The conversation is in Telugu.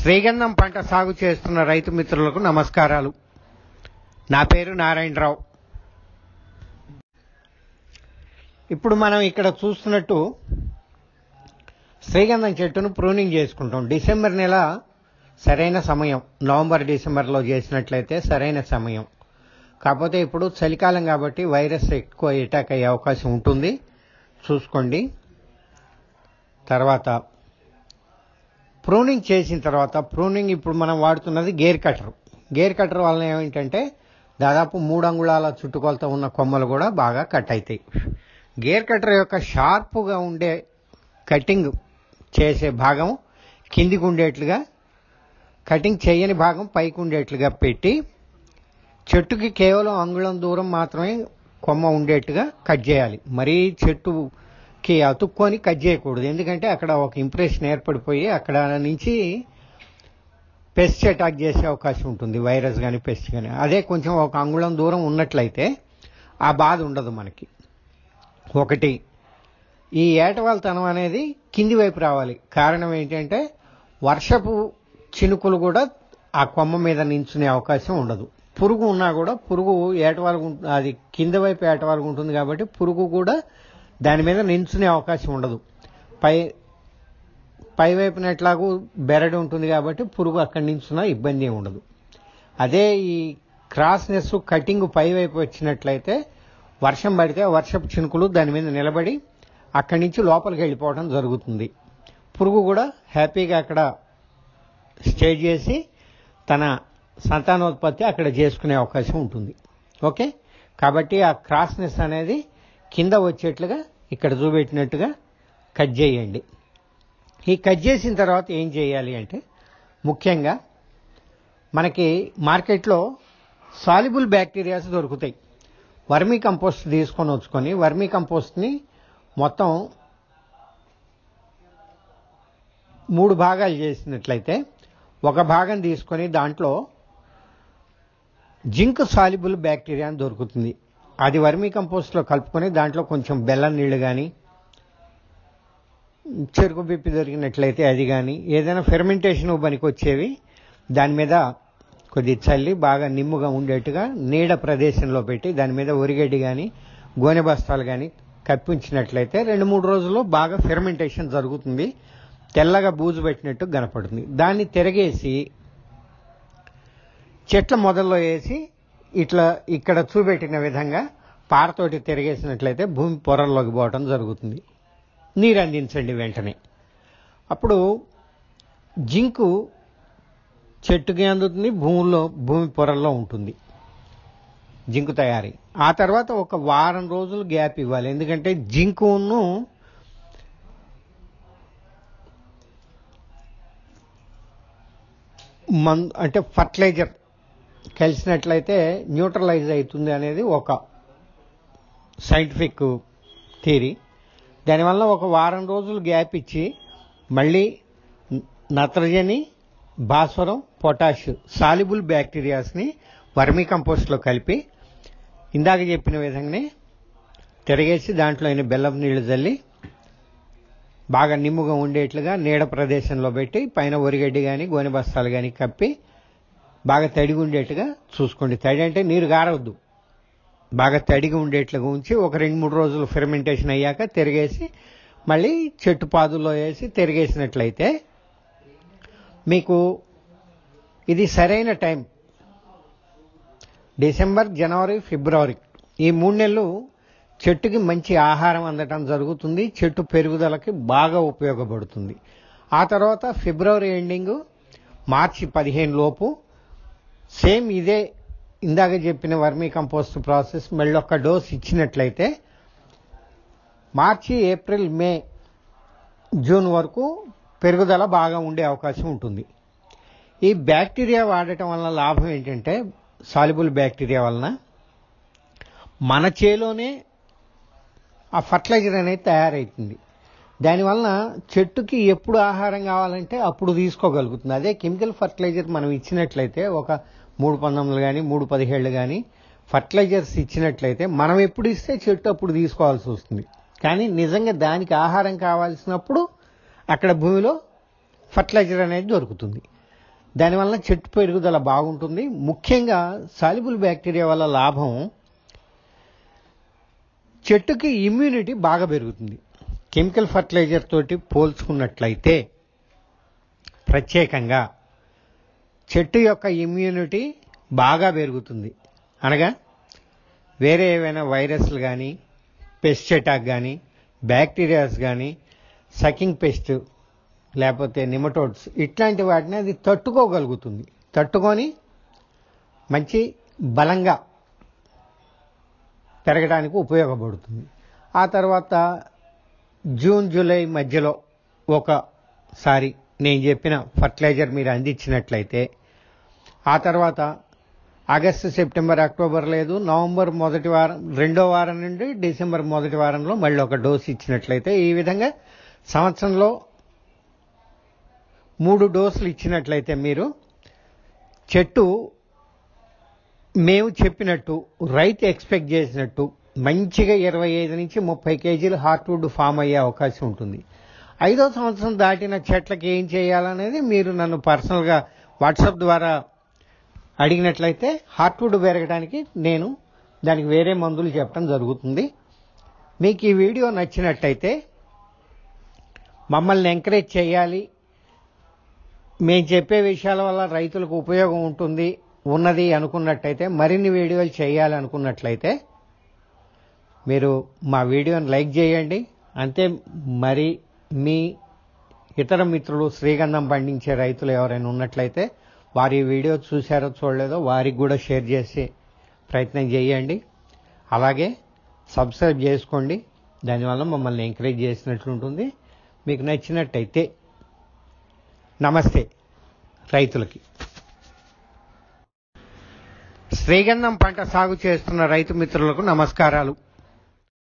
శ్రీగంధం పంట సాగు చేస్తున్న రైతు మిత్రులకు నమస్కారాలు నా పేరు నారాయణరావు ఇప్పుడు మనం ఇక్కడ చూస్తున్నట్టు శ్రీగంధం చెట్టును ప్రూనింగ్ చేసుకుంటాం డిసెంబర్ నెల సరైన సమయం నవంబర్ డిసెంబర్లో చేసినట్లయితే సరైన సమయం కాకపోతే ఇప్పుడు చలికాలం కాబట్టి వైరస్ ఎక్కువ అటాక్ అయ్యే అవకాశం ఉంటుంది చూసుకోండి తర్వాత ప్రూనింగ్ చేసిన తర్వాత ప్రూనింగ్ ఇప్పుడు మనం వాడుతున్నది గేర్ కటర్ గేర్ కటర్ వలన ఏమిటంటే దాదాపు మూడు అంగుళాల చుట్టుకొలత ఉన్న కొమ్మలు కూడా బాగా కట్ అవుతాయి గేర్ కటర్ యొక్క షార్ప్గా ఉండే కటింగ్ చేసే భాగం కిందికి ఉండేట్లుగా కటింగ్ చేయని భాగం పైకి ఉండేట్లుగా పెట్టి చెట్టుకి కేవలం అంగుళం దూరం మాత్రమే కొమ్మ ఉండేట్టుగా కట్ చేయాలి మరీ చెట్టుకి అతుక్కొని కట్ చేయకూడదు ఎందుకంటే అక్కడ ఒక ఇంప్రెషన్ ఏర్పడిపోయి అక్కడ నుంచి పెస్ట్ అటాక్ చేసే అవకాశం ఉంటుంది వైరస్ కానీ పెస్ట్ కానీ అదే కొంచెం ఒక అంగుళం దూరం ఉన్నట్లయితే ఆ బాధ ఉండదు మనకి ఒకటి ఈ ఏటవాల్తనం అనేది కింది వైపు రావాలి కారణం ఏంటంటే వర్షపు చినుకులు కూడా ఆ కొమ్మ మీద నించునే అవకాశం ఉండదు పురుగు ఉన్నా కూడా పురుగు ఏటవాలుగు అది కింద వైపు ఏటవాలుగు ఉంటుంది కాబట్టి పురుగు కూడా దాని మీద నించునే అవకాశం ఉండదు పై పై వైపున ఎట్లాగూ బెరడు ఉంటుంది కాబట్టి పురుగు అక్కడి నించున్నా ఇబ్బంది ఏమి ఉండదు అదే ఈ క్రాస్నెస్ కటింగ్ పై వైపు వచ్చినట్లయితే వర్షం పడితే ఆ వర్షపు చినుకులు దాని మీద నిలబడి అక్కడి నుంచి లోపలికి వెళ్ళిపోవడం జరుగుతుంది పురుగు కూడా హ్యాపీగా అక్కడ స్టే చేసి తన సంతానోత్పత్తి అక్కడ చేసుకునే అవకాశం ఉంటుంది ఓకే కాబట్టి ఆ క్రాస్నెస్ అనేది కింద వచ్చేట్లుగా ఇక్కడ చూపెట్టినట్టుగా కట్ చేయండి ఈ కట్ చేసిన తర్వాత ఏం చేయాలి అంటే ముఖ్యంగా మనకి మార్కెట్లో సాల్యుబుల్ బ్యాక్టీరియాస్ దొరుకుతాయి వర్మీ కంపోస్ట్ తీసుకొని వచ్చుకొని వర్మీ కంపోస్ట్ని మొత్తం మూడు భాగాలు చేసినట్లయితే ఒక భాగం తీసుకొని దాంట్లో జింక్ సాల్యుబుల్ బ్యాక్టీరియా అని దొరుకుతుంది అది వర్మీ కంపోస్ట్లో కలుపుకొని దాంట్లో కొంచెం బెల్లం నీళ్ళు కానీ చెరుకు బిప్పి దొరికినట్లయితే అది కానీ ఏదైనా ఫెర్మెంటేషన్ పనికి వచ్చేవి దాని మీద కొద్ది చల్లి బాగా నిమ్ముగా ఉండేట్టుగా నీడ ప్రదేశంలో పెట్టి దాని మీద ఒరిగడ్డి కానీ గోనె బస్తాలు కానీ కప్పించినట్లయితే రెండు మూడు రోజుల్లో బాగా ఫెర్మెంటేషన్ జరుగుతుంది తెల్లగా బూజు పెట్టినట్టు కనపడుతుంది దాన్ని తిరగేసి చెట్ల మొదల్లో వేసి ఇట్లా ఇక్కడ చూపెట్టిన విధంగా పారతోటి తిరిగేసినట్లయితే భూమి పొరల్లోకి పోవటం జరుగుతుంది నీరు అందించండి వెంటనే అప్పుడు జింకు చెట్టుకి అందుతుంది భూమిలో భూమి పొరల్లో ఉంటుంది జింకు తయారీ ఆ తర్వాత ఒక వారం రోజులు గ్యాప్ ఇవ్వాలి ఎందుకంటే జింకును మన్ అంటే ఫర్టిలైజర్ కలిసినట్లయితే న్యూట్రలైజ్ అవుతుంది అనేది ఒక సైంటిఫిక్ థియరీ దానివల్ల ఒక వారం రోజులు గ్యాప్ ఇచ్చి మళ్ళీ నత్రజని భాస్వరం పొటాష్ సాల్యుబుల్ బ్యాక్టీరియాస్ని వర్మీ కంపోస్ట్లో కలిపి ఇందాక చెప్పిన విధంగానే తిరగేసి దాంట్లో అయిన బెల్లం నీళ్లు చల్లి బాగా నిమ్ముగా ఉండేట్లుగా నీడ ప్రదేశంలో పెట్టి పైన ఒరిగడ్డి కానీ గోనె బస్తాలు కానీ కప్పి బాగా తడిగి ఉండేట్టుగా చూసుకోండి తడి అంటే నీరు గారవద్దు బాగా తడిగా ఉండేట్లుగా ఉంచి ఒక రెండు మూడు రోజులు ఫెర్మెంటేషన్ అయ్యాక తిరిగేసి మళ్ళీ చెట్టు పాదుల్లో వేసి తిరిగేసినట్లయితే మీకు ఇది సరైన టైం డిసెంబర్ జనవరి ఫిబ్రవరి ఈ మూడు నెలలు చెట్టుకి మంచి ఆహారం అందటం జరుగుతుంది చెట్టు పెరుగుదలకి బాగా ఉపయోగపడుతుంది ఆ తర్వాత ఫిబ్రవరి ఎండింగ్ మార్చి పదిహేను లోపు సేమ్ ఇదే ఇందాక చెప్పిన వర్మీ కంపోస్ట్ ప్రాసెస్ మళ్ళీ ఒక డోస్ ఇచ్చినట్లయితే మార్చి ఏప్రిల్ మే జూన్ వరకు పెరుగుదల బాగా ఉండే అవకాశం ఉంటుంది ఈ బ్యాక్టీరియా వాడటం వల్ల లాభం ఏంటంటే సాల్యుబుల్ బ్యాక్టీరియా వలన మన చేలోనే ఆ ఫర్టిలైజర్ అనేది తయారవుతుంది దానివలన చెట్టుకి ఎప్పుడు ఆహారం కావాలంటే అప్పుడు తీసుకోగలుగుతుంది అదే కెమికల్ ఫర్టిలైజర్ మనం ఇచ్చినట్లయితే ఒక మూడు పంతొమ్మిది కానీ మూడు పదిహేళ్ళు కానీ ఫర్టిలైజర్స్ ఇచ్చినట్లయితే మనం ఎప్పుడు ఇస్తే చెట్టు అప్పుడు తీసుకోవాల్సి వస్తుంది కానీ నిజంగా దానికి ఆహారం కావాల్సినప్పుడు అక్కడ భూమిలో ఫర్టిలైజర్ అనేది దొరుకుతుంది దానివల్ల చెట్టు పెరుగుదల బాగుంటుంది ముఖ్యంగా సాలిబుల్ బ్యాక్టీరియా వల్ల లాభం చెట్టుకి ఇమ్యూనిటీ బాగా పెరుగుతుంది కెమికల్ ఫర్టిలైజర్ తోటి పోల్చుకున్నట్లయితే ప్రత్యేకంగా చెట్టు యొక్క ఇమ్యూనిటీ బాగా పెరుగుతుంది అనగా వేరే ఏవైనా వైరస్లు కానీ పెస్ట్ అటాక్ కానీ బ్యాక్టీరియాస్ కానీ సకింగ్ పెస్ట్ లేకపోతే నిమటోడ్స్ ఇట్లాంటి వాటిని అది తట్టుకోగలుగుతుంది తట్టుకొని మంచి బలంగా పెరగడానికి ఉపయోగపడుతుంది ఆ తర్వాత జూన్ జూలై మధ్యలో ఒకసారి నేను చెప్పిన ఫర్టిలైజర్ మీరు అందించినట్లయితే ఆ తర్వాత ఆగస్టు సెప్టెంబర్ అక్టోబర్ లేదు నవంబర్ మొదటి వారం రెండో వారం నుండి డిసెంబర్ మొదటి వారంలో మళ్ళీ ఒక డోసు ఇచ్చినట్లయితే ఈ విధంగా సంవత్సరంలో మూడు డోసులు ఇచ్చినట్లయితే మీరు చెట్టు మేము చెప్పినట్టు రైతు ఎక్స్పెక్ట్ చేసినట్టు మంచిగా ఇరవై ఐదు నుంచి ముప్పై కేజీలు హార్ట్వుడ్ ఫామ్ అయ్యే అవకాశం ఉంటుంది ఐదో సంవత్సరం దాటిన చెట్లకి ఏం చేయాలనేది మీరు నన్ను పర్సనల్గా వాట్సాప్ ద్వారా అడిగినట్లయితే హార్ట్వుడ్ పెరగడానికి నేను దానికి వేరే మందులు చెప్పడం జరుగుతుంది మీకు ఈ వీడియో నచ్చినట్టయితే మమ్మల్ని ఎంకరేజ్ చేయాలి మేము చెప్పే విషయాల వల్ల రైతులకు ఉపయోగం ఉంటుంది ఉన్నది అనుకున్నట్టయితే మరిన్ని వీడియోలు చేయాలి అనుకున్నట్లయితే మీరు మా వీడియోని లైక్ చేయండి అంతే మరి మీ ఇతర మిత్రులు శ్రీగంధం పండించే రైతులు ఎవరైనా ఉన్నట్లయితే వారి వీడియో చూశారో చూడలేదో వారికి కూడా షేర్ చేసే ప్రయత్నం చేయండి అలాగే సబ్స్క్రైబ్ చేసుకోండి దానివల్ల మమ్మల్ని ఎంకరేజ్ చేసినట్లుంటుంది మీకు నచ్చినట్టయితే నమస్తే రైతులకి శ్రీగంధం పంట సాగు చేస్తున్న రైతు మిత్రులకు నమస్కారాలు